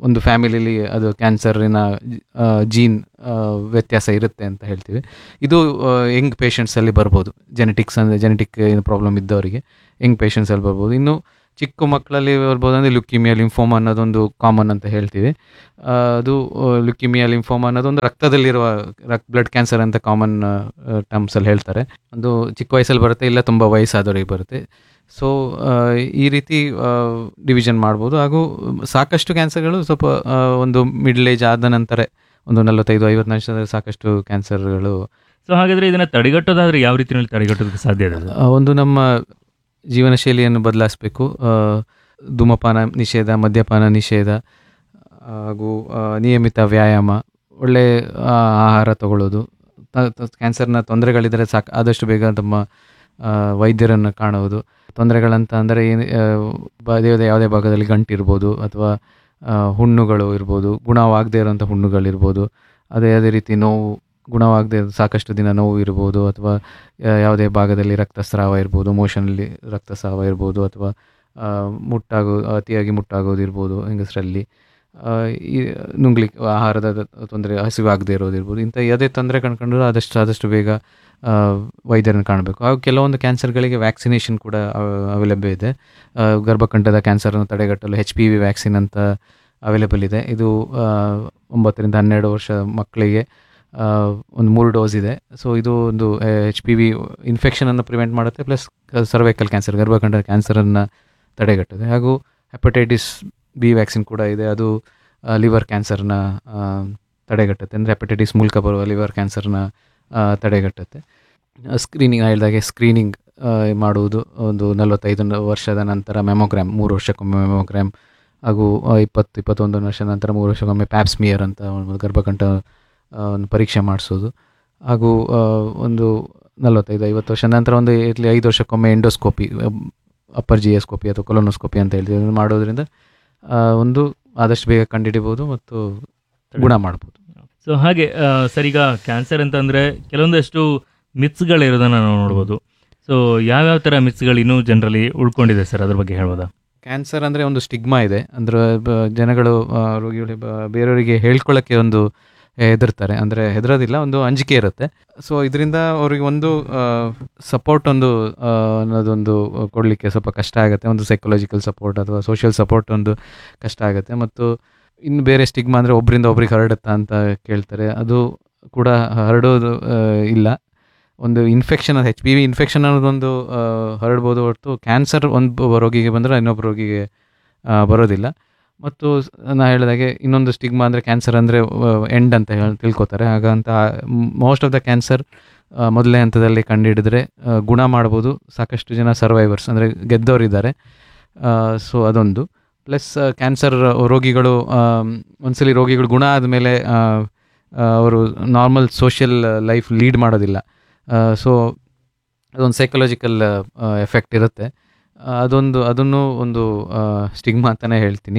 [SPEAKER 1] ಒಂದು ಫ್ಯಾಮಿಲಿಲಿ ಅದು ಕ್ಯಾನ್ಸರಿನ ಜೀನ್ ವ್ಯತ್ಯಾಸ ಇರುತ್ತೆ ಅಂತ ಹೇಳ್ತೀವಿ ಇದು ಯಂಗ್ ಪೇಷಂಟ್ಸಲ್ಲಿ ಬರ್ಬೋದು ಜೆನೆಟಿಕ್ಸ್ ಅಂದರೆ ಜೆನೆಟಿಕ್ ಪ್ರಾಬ್ಲಮ್ ಇದ್ದವರಿಗೆ ಯಂಗ್ ಪೇಷಂಟ್ಸಲ್ಲಿ ಬರ್ಬೋದು ಇನ್ನು ಚಿಕ್ಕ ಮಕ್ಕಳಲ್ಲಿ ಬರ್ಬೋದು ಅಂದರೆ ಲ್ಯುಕಿಮಿಯಾ ಲಿಂಫೋಮಾ ಅನ್ನೋದೊಂದು ಕಾಮನ್ ಅಂತ ಹೇಳ್ತೀವಿ ಆ, ಅದು ಲ್ಯುಕಿಮಿಯಾ ಲಿಂಫೋಮಾ ಅನ್ನೋದೊಂದು ರಕ್ತದಲ್ಲಿರುವ ರಕ್ ಬ್ಲಡ್ ಕ್ಯಾನ್ಸರ್ ಅಂತ ಕಾಮನ್ ಟರ್ಮ್ಸಲ್ಲಿ ಹೇಳ್ತಾರೆ ಒಂದು ಚಿಕ್ಕ ವಯಸ್ಸಲ್ಲಿ ಬರುತ್ತೆ ಇಲ್ಲ ತುಂಬ ವಯಸ್ಸಾದವರಿಗೆ ಬರುತ್ತೆ ಸೊ ಈ ರೀತಿ ಡಿವಿಷನ್ ಮಾಡ್ಬೋದು ಹಾಗೂ ಸಾಕಷ್ಟು ಕ್ಯಾನ್ಸರ್ಗಳು ಸ್ವಲ್ಪ ಆ, ಒಂದು ಮಿಡ್ಲ್ ಏಜ್ ಆದ ನಂತರ ಒಂದು ನಲವತ್ತೈದು ಐವತ್ತು ವರ್ಷದಲ್ಲಿ ಸಾಕಷ್ಟು ಕ್ಯಾನ್ಸರ್ಗಳು
[SPEAKER 2] ಸೊ ಹಾಗಾದ್ರೆ ಇದನ್ನ ತಡೆಗಟ್ಟೋದಾದ್ರೆ ಯಾವ ರೀತಿಯಲ್ಲಿ ತಡೆಗಟ್ಟೋದಕ್ಕೆ ಸಾಧ್ಯ ಇದೆ ಸರ್?
[SPEAKER 1] ಆ, ಒಂದು ನಮ್ಮ ಜೀವನ ಶೈಲಿಯನ್ನು ಬದಲಾಯಿಸಬೇಕು ಧೂಮಪಾನ ನಿಷೇಧ ಮದ್ಯಪಾನ ನಿಷೇಧ ಹಾಗೂ ಆ, ನಿಯಮಿತ ವ್ಯಾಯಾಮ ಒಳ್ಳೆ ಆ, ಆಹಾರ ತಗೊಳ್ಳೋದು ತ- ತ- ಕ್ಯಾನ್ಸರ್ನ ತೊಂದರೆಗಳಿದ್ದರೆ ಸಾಕು ಆದಷ್ಟು ಬೇಗ ತಮ್ಮ ಆ, ವೈದ್ಯರನ್ನು ಕಾಣುವುದು ತೊಂದರೆಗಳಂತ ಅಂದರೆ ಏನು ಆ, ಬ- ದೇಹದ ಯಾವುದೇ ಭಾಗದಲ್ಲಿ ಗಂಟಿರ್ಬೋದು ಅಥವಾ ಆ, ಹುಣ್ಣುಗಳು ಇರ್ಬೋದು ಗುಣವಾಗದೇ ಇರೋಂಥ ಹುಣ್ಣುಗಳಿರ್ಬೋದು ಅದೇ ಅದೇ ರೀತಿ ನೋವು ಗುಣವಾಗದೇ ಸಾಕಷ್ಟು ದಿನ ನೋವು ಇರ್ಬೋದು ಅಥವಾ ಯಾ- ಯಾವುದೇ ಭಾಗದಲ್ಲಿ ರಕ್ತಸ್ರಾವ ಇರ್ಬೋದು ಮೋಷನಲ್ಲಿ ರಕ್ತಸ್ರಾವ ಇರ್ಬೋದು ಅಥವಾ ಆ, ಮುಟ್ಟಾಗೋ ಅತಿಯಾಗಿ ಮುಟ್ಟಾಗೋದಿರ್ಬೋದು ಹೆಂಗಸರಲ್ಲಿ ಆ, ಈ ನುಂಗ್ಲಿಕ್ಕೆ ಆಹಾರದ ತೊಂದರೆ ಹಸಿವಾಗದೇ ಇರೋದಿರ್ಬೋದು ಇಂಥ ಯಾವುದೇ ತೊಂದರೆ ಕಂಡುಕೊಂಡ್ರು ಆದಷ್ಟು ಆದಷ್ಟು ಬೇಗ ಆ, ವೈದ್ಯರನ್ನು ಕಾಣಬೇಕು ಹಾಗೂ ಕೆಲವೊಂದು ಕ್ಯಾನ್ಸರ್ಗಳಿಗೆ ವ್ಯಾಕ್ಸಿನೇಷನ್ ಕೂಡ ಅವೈಲೇಬಲ್ ಇದೆ ಆ, ಗರ್ಭಕಂಠದ ಕ್ಯಾನ್ಸರನ್ನು ತಡೆಗಟ್ಟಲು ಹೆಚ್ ಪಿ ವಿ ವ್ಯಾಕ್ಸಿನ್ ಅಂತ ಅವೈಲೇಬಲ್ ಇದೆ ಇದು ಆ, ಒಂಬತ್ತರಿಂದ ಹನ್ನೆರಡು ವರ್ಷ ಮಕ್ಕಳಿಗೆ ಆ, ಒಂದು ಮೂರು ಡೋಸ್ ಇದೆ ಸೊ ಇದು ಒಂದು ಎಚ್ ಪಿ ವಿ ಇನ್ಫೆಕ್ಷನನ್ನು ಪ್ರಿವೆಂಟ್ ಮಾಡುತ್ತೆ ಪ್ಲಸ್ ಸರ್ವೈಕಲ್ ಕ್ಯಾನ್ಸರ್ ಗರ್ಭಕಂಠದ ಕ್ಯಾನ್ಸರನ್ನು ತಡೆಗಟ್ಟುತ್ತೆ ಹಾಗೂ ಹೆಪಟೈಟಿಸ್ ಬಿ ವ್ಯಾಕ್ಸಿನ್ ಕೂಡ ಇದೆ ಅದು ಲಿವರ್ ಕ್ಯಾನ್ಸರ್ನ ತಡೆಗಟ್ಟುತ್ತೆ ಅಂದರೆ ಹೆಪಟೈಟಿಸ್ ಮೂಲಕ ಬರುವ ಲಿವರ್ ಕ್ಯಾನ್ಸರ್ನ ತಡೆಗಟ್ಟುತ್ತೆ ಸ್ಕ್ರೀನಿಂಗ್ ಹೇಳಿದಾಗೆ ಸ್ಕ್ರೀನಿಂಗ್ ಮಾಡುವುದು ಒಂದು ನಲವತ್ತೈದು ನ- ವರ್ಷದ ನಂತರ ಮೆಮೊಗ್ರಾಮ್ ಮೂರು ವರ್ಷಕ್ಕೊಮ್ಮೆ ಮೆಮೊಗ್ರಾಮ್ ಹಾಗೂ ಆ, ಇಪ್ಪತ್ತು ಇಪ್ಪತ್ತೊಂದು ವರ್ಷದ ನಂತರ ಮೂರು ವರ್ಷಕ್ಕೊಮ್ಮೆ ಪ್ಯಾಪ್ಸ್ಮಿಯರ್ ಅಂತ ಒಂದು ಗರ್ಭಕಂಠ ಆ, ಒಂದು ಪರೀಕ್ಷೆ ಮಾಡಿಸೋದು ಹಾಗೂ ಆ, ಒಂದು ನಲವತ್ತೈದು ಐವತ್ತು ವರ್ಷದ ನಂತರ ಒಂದು ಇರಲಿ ಐದು ವರ್ಷಕ್ಕೊಮ್ಮೆ ಎಂಡೋಸ್ಕೋಪಿ ಅಪ್ಪರ್ ಜಿ ಎಸ್ಕೋಪಿ ಅಥವಾ ಕೊಲೊನೋಸ್ಕೋಪಿ ಅಂತ ಹೇಳ್ತೀವಿ ಅದನ್ನ ಮಾಡೋದ್ರಿಂದ ಆ, ಒಂದು ಆದಷ್ಟು ಬೇಗ ಕಂಡುಹಿಡಿಬೋದು ಮತ್ತು ಗುಣ ಮಾಡ್ಬೋದು
[SPEAKER 2] ಸೊ ಹಾಗೆ ಆ, ಸರ್ ಈಗ ಕ್ಯಾನ್ಸರ್ ಅಂತಂದ್ರೆ ಕೆಲವೊಂದಷ್ಟು ಮಿತ್ಸ್ಗಳಿರೋದನ್ನ ನಾವು ನೋಡ್ಬೋದು ಸೊ ಯಾವ್ಯಾವ ಥರ ಮಿತ್ಸ್ಗಳು ಇನ್ನೂ ಜನರಲ್ಲಿ ಉಳ್ಕೊಂಡಿದೆ ಸರ್ ಅದ್ರ ಬಗ್ಗೆ ಹೇಳ್ಬೋದಾ
[SPEAKER 1] ಕ್ಯಾನ್ಸರ್ ಅಂದರೆ ಒಂದು ಸ್ಟಿಗ್ಮಾ ಇದೆ ಅಂದರೆ ಬ- ಜನಗಳು ಆ, ರೋಗಿಗಳು ಬ- ಬೇರೆಯವರಿಗೆ ಹೇಳ್ಕೊಳ್ಳೋಕ್ಕೆ ಒಂದು ಹೆದರ್ತಾರೆ ಅಂದರೆ ಹೆದರೋದಿಲ್ಲ ಒಂದು ಅಂಜಿಕೆ ಇರುತ್ತೆ ಸೊ ಇದರಿಂದ ಅವ್ರಿಗೆ ಒಂದು ಸಪೋರ್ಟ್ ಒಂದು ಆ, ಅನ್ನೋದೊಂದು ಕೊಡಲಿಕ್ಕೆ ಸ್ವಲ್ಪ ಕಷ್ಟ ಆಗುತ್ತೆ ಒಂದು ಸೈಕಲಾಜಿಕಲ್ ಸಪೋರ್ಟ್ ಅಥವಾ ಸೋಷಿಯಲ್ ಸಪೋರ್ಟ್ ಒಂದು ಕಷ್ಟ ಆಗುತ್ತೆ ಮತ್ತು ಇನ್ನು ಬೇರೆ ಸ್ಟಿಗ್ಮಾ ಅಂದರೆ ಒಬ್ಬರಿಂದ ಒಬ್ರಿಗೆ ಹರಡುತ್ತಾ ಅಂತ ಕೇಳ್ತಾರೆ ಅದು ಕೂಡ ಹರಡೋದು ಆ, ಇಲ್ಲ ಒಂದು infection H P V infection ಅನ್ನೋದೊಂದು ಆ, ಹರಡ್ಬೋದು ಹೊರತು ಕ್ಯಾನ್ಸರ್ ಒಂದು ರೋಗಿಗೆ ಬಂದರೆ ಇನ್ನೊಬ್ಬ ರೋಗಿಗೆ ಆ, ಬರೋದಿಲ್ಲ ಮತ್ತು ಸ್- ನಾ ಹೇಳಿದಾಗೆ ಇನ್ನೊಂದು ಸ್ಟಿಗ್ಮಾ ಅಂದರೆ ಕ್ಯಾನ್ಸರ್ ಅಂದರೆ ಎಂಡ್ ಅಂತ ಹೇಳಿ ತಿಳ್ಕೊತಾರೆ ಹಾಗಂತ ಮೋಸ್ಟ್ ಆಫ್ ದ ಕ್ಯಾನ್ಸರ್ ಮೊದಲನೇ ಹಂತದಲ್ಲಿ ಕಂಡುಹಿಡಿದ್ರೆ ಆ, ಗುಣ ಮಾಡ್ಬೋದು ಸಾಕಷ್ಟು ಜನ ಸರ್ವೈವರ್ಸ್ ಅಂದರೆ ಗೆದ್ದವರಿದ್ದಾರೆ ಸೊ ಅದೊಂದು ಪ್ಲಸ್ ಕ್ಯಾನ್ಸರ್ ರೋಗಿಗಳು ಆಮ್, ಒಂದ್ಸಲಿ ರೋಗಿಗಳು ಗುಣ ಆದಮೇಲೆ ಅವರು ನಾರ್ಮಲ್ ಸೋಷಿಯಲ್ ಲೈಫ್ ಲೀಡ್ ಮಾಡೋದಿಲ್ಲ ಸೊ ಅದೊಂದು ಸೈಕಲಾಜಿಕಲ್ ಎಫೆಕ್ಟ್ ಇರುತ್ತೆ ಆ, ಅದೊಂದು ಅದನ್ನು ಒಂದು ಸ್ಟಿಗ್ಮಾ ಅಂತಲೇ ಹೇಳ್ತೀನಿ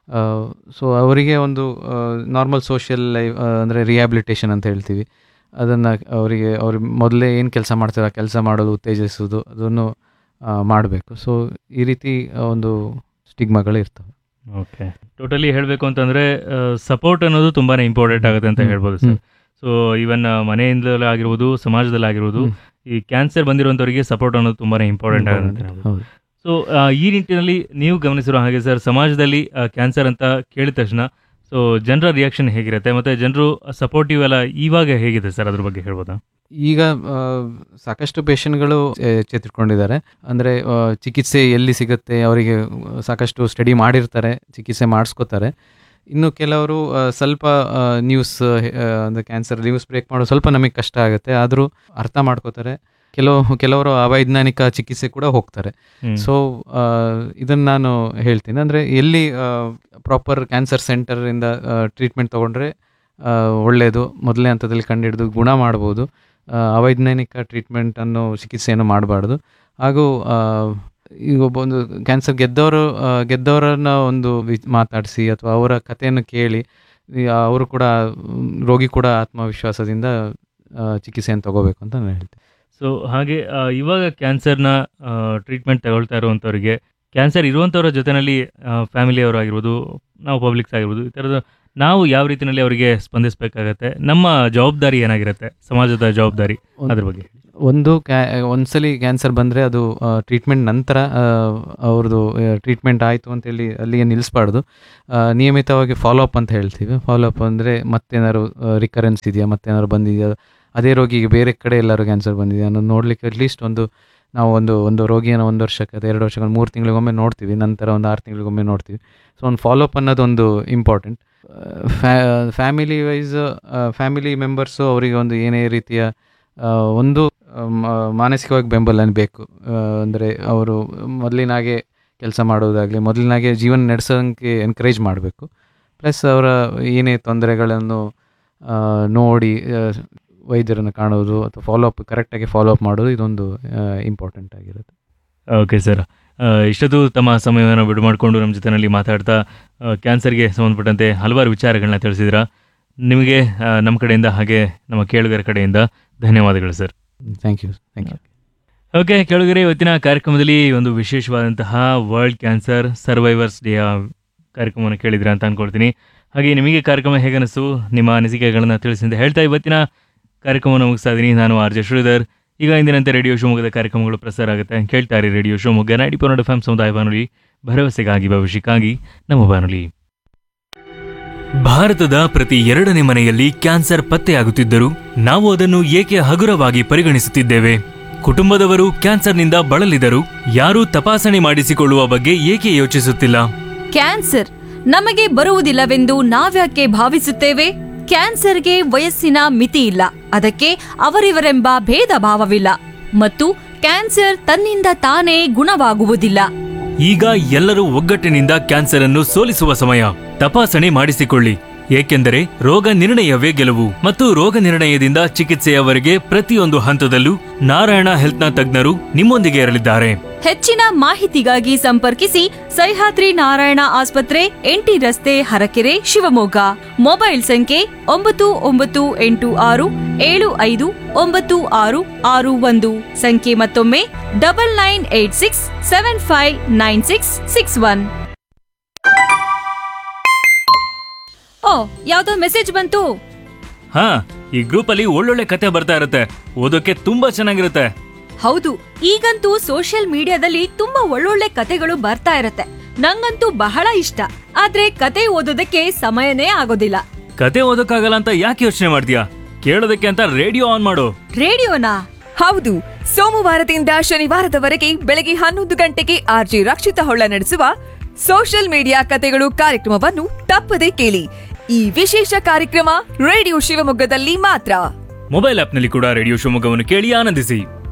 [SPEAKER 1] ಸೊ ಅವರಿಗೆ ಒಂದು ನಾರ್ಮಲ್ ಸೋಷಿಯಲ್ ಲೈಫ್ ಅಂದರೆ ರಿಹ್ಯಾಬಿಲಿಟೇಷನ್ ಅಂತ ಹೇಳ್ತೀವಿ ಅದನ್ನು ಅವರಿಗೆ ಅವ್ರು ಮೊದಲೇ ಏನು ಕೆಲಸ ಮಾಡ್ತಾರೆ ಆ ಕೆಲಸ ಮಾಡೋದು ಉತ್ತೇಜಿಸೋದು ಅದನ್ನು ಮಾಡಬೇಕು ಸೊ ಈ ರೀತಿ ಆ, ಒಂದು ಸ್ಟಿಗ್ಮಾಗಳು ಇರ್ತವೆ
[SPEAKER 2] ಓಕೆ ಟೋಟಲಿ ಹೇಳಬೇಕು ಅಂತಂದ್ರೆ ಸಪೋರ್ಟ್ ಅನ್ನೋದು ತುಂಬಾನೇ ಇಂಪಾರ್ಟೆಂಟ್ ಆಗುತ್ತೆ ಅಂತ
[SPEAKER 1] ಹ್ಮ್.
[SPEAKER 2] ಹೇಳ್ಬೋದು ಸರ್
[SPEAKER 1] ಹ್ಮ್.
[SPEAKER 2] ಸೊ ಇವನ್ ಮನೆಯಿಂದಲೇ ಆಗಿರ್ಬೋದು ಸಮಾಜದಲ್ಲಿ ಆಗಿರ್ಬೋದು
[SPEAKER 1] ಹ್ಮ್.
[SPEAKER 2] ಈ ಕ್ಯಾನ್ಸರ್ ಬಂದಿರುವಂಥವರಿಗೆ ಸಪೋರ್ಟ್ ಅನ್ನೋದು ತುಂಬಾನೇ ಇಂಪಾರ್ಟೆಂಟ್ ಆಗುತ್ತೆ ಅಂತ ಹೇಳ್ಬೋದು.
[SPEAKER 1] ಹೌದು
[SPEAKER 2] ಸೊ ಈ ನಿಟ್ಟಿನಲ್ಲಿ ನೀವು ಗಮನಿಸಿರೋ ಹಾಗೆ ಸರ್ ಸಮಾಜದಲ್ಲಿ ಕ್ಯಾನ್ಸರ್ ಅಂತ ಕೇಳಿದ ತಕ್ಷಣ ಸೊ ಜನರ ರಿಯಾಕ್ಷನ್ ಹೇಗಿರುತ್ತೆ ಮತ್ತೆ ಜನರು ಸಪೋರ್ಟಿವ್ ಎಲ್ಲ ಇವಾಗ ಹೇಗಿದೆ ಸರ್ ಅದ್ರ ಬಗ್ಗೆ ಹೇಳ್ಬೋದಾ
[SPEAKER 1] ಈಗ ಆ, ಸಾಕಷ್ಟು ಪೇಷಂಟ್ಗಳು ಚೇತರಿಕೊಂಡಿದ್ದಾರೆ ಅಂದರೆ ಚಿಕಿತ್ಸೆ ಎಲ್ಲಿ ಸಿಗುತ್ತೆ ಅವರಿಗೆ ಸಾಕಷ್ಟು ಸ್ಟಡಿ ಮಾಡಿರ್ತಾರೆ ಚಿಕಿತ್ಸೆ ಮಾಡಿಸ್ಕೋತಾರೆ ಇನ್ನು ಕೆಲವರು ಆ, ಸ್ವಲ್ಪ ನ್ಯೂಸ್ ಅಂದರೆ ಕ್ಯಾನ್ಸರ್ ನ್ಯೂಸ್ ಬ್ರೇಕ್ ಮಾಡೋದು ಸ್ವಲ್ಪ ನಮಗೆ ಕಷ್ಟ ಆಗುತ್ತೆ ಆದರೂ ಅರ್ಥ ಮಾಡ್ಕೋತಾರೆ ಕೆಲವು ಕೆಲವರು ಅವೈಜ್ಞಾನಿಕ ಚಿಕಿತ್ಸೆ ಕೂಡ ಹೋಗ್ತಾರೆ
[SPEAKER 2] ಹ್ಮ್.
[SPEAKER 1] ಸೊ ಇದನ್ನು ನಾನು ಹೇಳ್ತೀನಿ ಅಂದರೆ ಎಲ್ಲಿ ಪ್ರಾಪರ್ ಕ್ಯಾನ್ಸರ್ ಸೆಂಟರಿಂದ ಟ್ರೀಟ್ಮೆಂಟ್ ತೊಗೊಂಡ್ರೆ ಒಳ್ಳೆಯದು ಮೊದಲನೇ ಹಂತದಲ್ಲಿ ಕಂಡುಹಿಡಿದು ಗುಣ ಮಾಡ್ಬೋದು ಆ, ಅವೈಜ್ಞಾನಿಕ ಟ್ರೀಟ್ಮೆಂಟನ್ನು ಚಿಕಿತ್ಸೆಯನ್ನು ಮಾಡಬಾರ್ದು ಹಾಗೂ ಆ, ಈಗ ಒಬ್ಬ ಒಂದು ಕ್ಯಾನ್ಸರ್ ಗೆದ್ದವರು ಆ, ಗೆದ್ದವರನ್ನ ಒಂದು ವಿ- ಮಾತಾಡಿಸಿ ಅಥವಾ ಅವರ ಕಥೆಯನ್ನು ಕೇಳಿ ಈ ಅವರು ಕೂಡ ಮ್, ರೋಗಿ ಕೂಡ ಆತ್ಮವಿಶ್ವಾಸದಿಂದ ಆ, ಚಿಕಿತ್ಸೆಯನ್ನು ತಗೋಬೇಕು ಅಂತ ನಾನು ಹೇಳ್ತೀನಿ
[SPEAKER 2] ಸೊ ಹಾಗೆ ಆ, ಇವಾಗ ಕ್ಯಾನ್ಸರ್ನ ಟ್ರೀಟ್ಮೆಂಟ್ ತಗೊಳ್ತಾ ಇರುವಂಥವ್ರಿಗೆ ಕ್ಯಾನ್ಸರ್ ಇರುವಂಥವ್ರ ಜೊತೆಯಲ್ಲಿ ಫ್ಯಾಮಿಲಿಯವರು ಆಗಿರ್ಬೋದು ನಾವು ಪಬ್ಲಿಕ್ಸ್ ಆಗಿರ್ಬೋದು ಈ ಥರದ ನಾವು ಯಾವ ರೀತಿಯಲ್ಲಿ ಅವರಿಗೆ ಸ್ಪಂದಿಸಬೇಕಾಗತ್ತೆ ನಮ್ಮ ಜವಾಬ್ದಾರಿ ಏನಾಗಿರುತ್ತೆ ಸಮಾಜದ ಜವಾಬ್ದಾರಿ ಅದ್ರ ಬಗ್ಗೆ
[SPEAKER 1] ಒಂದು ಕ್ಯಾ ಒಂದ್ಸಲಿ ಕ್ಯಾನ್ಸರ್ ಬಂದರೆ ಅದು ಟ್ರೀಟ್ಮೆಂಟ್ ನಂತರ ಅವ್ರದ್ದು ಟ್ರೀಟ್ಮೆಂಟ್ ಆಯಿತು ಅಂತೇಳಿ ಅಲ್ಲಿಗೆ ನಿಲ್ಲಿಸ್ಬಾರ್ದು ಆ, ನಿಯಮಿತವಾಗಿ ಫಾಲೋ ಅಪ್ ಅಂತ ಹೇಳ್ತೀವಿ ಫಾಲೋ ಅಪ್ ಅಂದರೆ ಮತ್ತೇನಾದ್ರು ರಿಕರೆನ್ಸ್ ಇದೆಯಾ ಮತ್ತೇನಾದ್ರು ಬಂದಿದೆಯಾ ಅದೇ ರೋಗಿಗೆ ಬೇರೆ ಕಡೆ ಎಲ್ಲರೂ ಕ್ಯಾನ್ಸರ್ ಬಂದಿದೆಯಾ ಅನ್ನೋದು ನೋಡಲಿಕ್ಕೆ ಅಟ್ಲೀಸ್ಟ್ ಒಂದು ನಾವು ಒಂದು ಒಂದು ರೋಗಿಯನ್ನು ಒಂದು ವರ್ಷಕ್ಕೆ ಅಥವಾ ಎರಡು ವರ್ಷಕ್ಕೆ ಮೂರು ತಿಂಗಳಿಗೊಮ್ಮೆ ನೋಡ್ತೀವಿ ನಂತರ ಒಂದು ಆರು ತಿಂಗಳಿಗೊಮ್ಮೆ ನೋಡ್ತೀವಿ ಸೊ ಒಂದು ಫಾಲೋ ಅಪ್ ಅನ್ನೋದೊಂದು important family wise family members ಅವರಿಗೆ ಒಂದು ಏನೇ ರೀತಿಯ ಆ, ಒಂದು ಆ, ಮ- ಮಾನಸಿಕವಾಗಿ ಬೆಂಬಲ ಬೇಕು ಅಂದರೆ ಅವರು ಮೊದಲಿನಾಗೆ ಕೆಲಸ ಮಾಡೋದಾಗಲಿ ಮೊದಲಿನಾಗೆ ಜೀವನ ನಡೆಸೋಂಗೆ ಎನ್ಕರೇಜ್ ಮಾಡಬೇಕು ಪ್ಲಸ್ ಅವರ ಏನೇ ತೊಂದರೆಗಳನ್ನು ಆ, ನೋಡಿ ಆ, ವೈದ್ಯರನ್ನು ಕಾಣೋದು ಅಥವಾ ಫಾಲೋ ಅಪ್ ಕರೆಕ್ಟಾಗಿ ಫಾಲೋ ಅಪ್ ಮಾಡೋದು ಇದೊಂದು ಇಂಪಾರ್ಟೆಂಟ್ ಆಗಿರುತ್ತೆ
[SPEAKER 2] ಓಕೆ ಸರ್ ಇಷ್ಟೊತ್ತು ತಮ್ಮ ಸಮಯವನ್ನು ಬಿಡು ಮಾಡಿಕೊಂಡು ನಮ್ಮ ಜೊತೆಯಲ್ಲಿ ಮಾತಾಡ್ತಾ ಆ, ಕ್ಯಾನ್ಸರ್ಗೆ ಸಂಬಂಧಪಟ್ಟಂತೆ ಹಲವಾರು ವಿಚಾರಗಳನ್ನ ತಿಳಿಸಿದ್ರ ನಿಮಗೆ ಆ, ನಮ್ಮ ಕಡೆಯಿಂದ ಹಾಗೆ ನಮ್ಮ ಕೇಳುಗರ ಕಡೆಯಿಂದ ಧನ್ಯವಾದಗಳು sir
[SPEAKER 1] thank you thank you
[SPEAKER 2] okay ಕೆಳಗರೆ ಇವತ್ತಿನ ಕಾರ್ಯಕ್ರಮದಲ್ಲಿ ಒಂದು ವಿಶೇಷವಾದಂತಹ ವರ್ಲ್ಡ್ ಕ್ಯಾನ್ಸರ್ ಸರ್ವೈವರ್ಸ್ ಡೇ ಕಾರ್ಯಕ್ರಮವನ್ನು ಕೇಳಿದ್ರೆ ಅಂತ ಅನ್ಕೊಳ್ತೀನಿ ಹಾಗೆ ನಿಮಗೆ ಕಾರ್ಯಕ್ರಮ ಹೇಗೆ ಅನಿಸ್ತು ನಿಮ್ಮ ಅನಿಸಿಕೆಗಳನ್ನು ತಿಳಿಸಿ ಅಂತ ಹೇಳ್ತಾ ಇವತ್ತಿನ ಕಾರ್ಯಕ್ರಮವನ್ನು ಮುಗಿಸ್ತಾ ಇದ್ದೀನಿ ನಾನು ಆರ್ ಜೆ ಶ್ರೀಧರ್ ಈಗ ಇಂದಿನಂತೆ ರೇಡಿಯೋ ಶಿವಮೊಗ್ಗದ ಕಾರ್ಯಕ್ರಮಗಳು ಪ್ರಸಾರ ಆಗುತ್ತೆ ಕೇಳ್ತಾ ಇರಿ radio Shivamogga ninety four F M ಸಮುದಾಯ ಬಾನುಲಿ ಭರವಸೆಗಾಗಿ ಭವಿಷ್ಯಕ್ಕಾಗಿ ನಮ್ಮ ಬಾನುಲಿ ಭಾರತದ ಪ್ರತಿ ಎರಡನೇ ಮನೆಯಲ್ಲಿ ಕ್ಯಾನ್ಸರ್ ಪತ್ತೆಯಾಗುತ್ತಿದ್ದರೂ ನಾವು ಅದನ್ನು ಏಕೆ ಹಗುರವಾಗಿ ಪರಿಗಣಿಸುತ್ತಿದ್ದೇವೆ ಕುಟುಂಬದವರು ಕ್ಯಾನ್ಸರ್ನಿಂದ ಬಳಲಿದರು ಯಾರೂ ತಪಾಸಣೆ ಮಾಡಿಸಿಕೊಳ್ಳುವ ಬಗ್ಗೆ ಏಕೆ ಯೋಚಿಸುತ್ತಿಲ್ಲ
[SPEAKER 5] ಕ್ಯಾನ್ಸರ್ ನಮಗೆ ಬರುವುದಿಲ್ಲವೆಂದು ನಾವ್ಯಾಕೆ ಭಾವಿಸುತ್ತೇವೆ ಕ್ಯಾನ್ಸರ್ಗೆ ವಯಸ್ಸಿನ ಮಿತಿ ಇಲ್ಲ ಅದಕ್ಕೆ ಅವರಿವರೆಂಬ ಭೇದ ಭಾವವಿಲ್ಲ ಮತ್ತು ಕ್ಯಾನ್ಸರ್ ತನ್ನಿಂದ ತಾನೇ ಗುಣವಾಗುವುದಿಲ್ಲ
[SPEAKER 2] ಈಗ ಎಲ್ಲರೂ ಒಗ್ಗಟ್ಟಿನಿಂದ ಕ್ಯಾನ್ಸರ್ ಅನ್ನು ಸೋಲಿಸುವ ಸಮಯ ತಪಾಸಣೆ ಮಾಡಿಸಿಕೊಳ್ಳಿ ಏಕೆಂದರೆ ರೋಗ ನಿರ್ಣಯವೇ ಗೆಲುವು ಮತ್ತು ರೋಗ ನಿರ್ಣಯದಿಂದ ಚಿಕಿತ್ಸೆಯವರೆಗೆ ಪ್ರತಿಯೊಂದು ಹಂತದಲ್ಲೂ ನಾರಾಯಣ ಹೆಲ್ತ್ನ ತಜ್ಞರು ನಿಮ್ಮೊಂದಿಗೆ ಇರಲಿದ್ದಾರೆ
[SPEAKER 5] ಹೆಚ್ಚಿನ ಮಾಹಿತಿಗಾಗಿ ಸಂಪರ್ಕಿಸಿ ಸಹ್ಯಾದ್ರಿ ನಾರಾಯಣ ಆಸ್ಪತ್ರೆ ಎಂಟಿ ರಸ್ತೆ ಹರಕೆರೆ ಶಿವಮೊಗ್ಗ ಮೊಬೈಲ್ ಸಂಖ್ಯೆ ಒಂಬತ್ತು ಒಂಬತ್ತು ಎಂಟು ಆರು ಏಳು ಐದು ಒಂಬತ್ತು ಆರು ಆರು ಒಂದು ಸಂಖ್ಯೆ ಮತ್ತೊಮ್ಮೆ double nine eight six seven five nine six six one ಓ ಯಾವ್ದೋ ಮೆಸೇಜ್ ಬಂತು
[SPEAKER 2] ಹಾ ಈ ಗ್ರೂಪ್ ಅಲ್ಲಿ ಒಳ್ಳೊಳ್ಳೆ ಕತೆ ಬರ್ತಾ ಇರುತ್ತೆ ಓದೋಕೆ ತುಂಬಾ ಚೆನ್ನಾಗಿರುತ್ತೆ
[SPEAKER 5] ಹೌದು ಈಗಂತೂ ಸೋಷಿಯಲ್ ಮೀಡಿಯಾದಲ್ಲಿ ತುಂಬಾ ಒಳ್ಳೊಳ್ಳೆ ಕತೆಗಳು ಬರ್ತಾ ಇರತ್ತೆ ನಂಗಂತೂ ಬಹಳ ಇಷ್ಟ ಆದ್ರೆ ಕತೆ ಓದೋದಕ್ಕೆ ಸಮಯನೇ ಆಗೋದಿಲ್ಲ
[SPEAKER 2] ಕತೆ ಓದೋಕ್ಕಾಗಲ್ಲ ಅಂತ ಯಾಕೆ ಯೋಚನೆ ಮಾಡ್ತೀಯಾ ಕೇಳೋದಕ್ಕೆ ಅಂತ ರೇಡಿಯೋ ಆನ್ ಮಾಡು
[SPEAKER 5] ರೇಡಿಯೋನಾ
[SPEAKER 4] ಹೌದು ಸೋಮವಾರದಿಂದ ಶನಿವಾರದವರೆಗೆ ಬೆಳಗ್ಗೆ ಹನ್ನೊಂದು ಗಂಟೆಗೆ ಆರ್ಜಿ ರಕ್ಷಿತ ಹೊಳ್ಳ ನಡೆಸುವ ಸೋಷಿಯಲ್ ಮೀಡಿಯಾ ಕತೆಗಳು ಕಾರ್ಯಕ್ರಮವನ್ನು ತಪ್ಪದೇ ಕೇಳಿ ಈ ವಿಶೇಷ ಕಾರ್ಯಕ್ರಮ ರೇಡಿಯೋ ಶಿವಮೊಗ್ಗದಲ್ಲಿ ಮಾತ್ರ
[SPEAKER 2] ಮೊಬೈಲ್ ಆಪ್ನಲ್ಲಿ ಕೂಡ ರೇಡಿಯೋ ಶಿವಮೊಗ್ಗವನ್ನು ಕೇಳಿ ಆನಂದಿಸಿ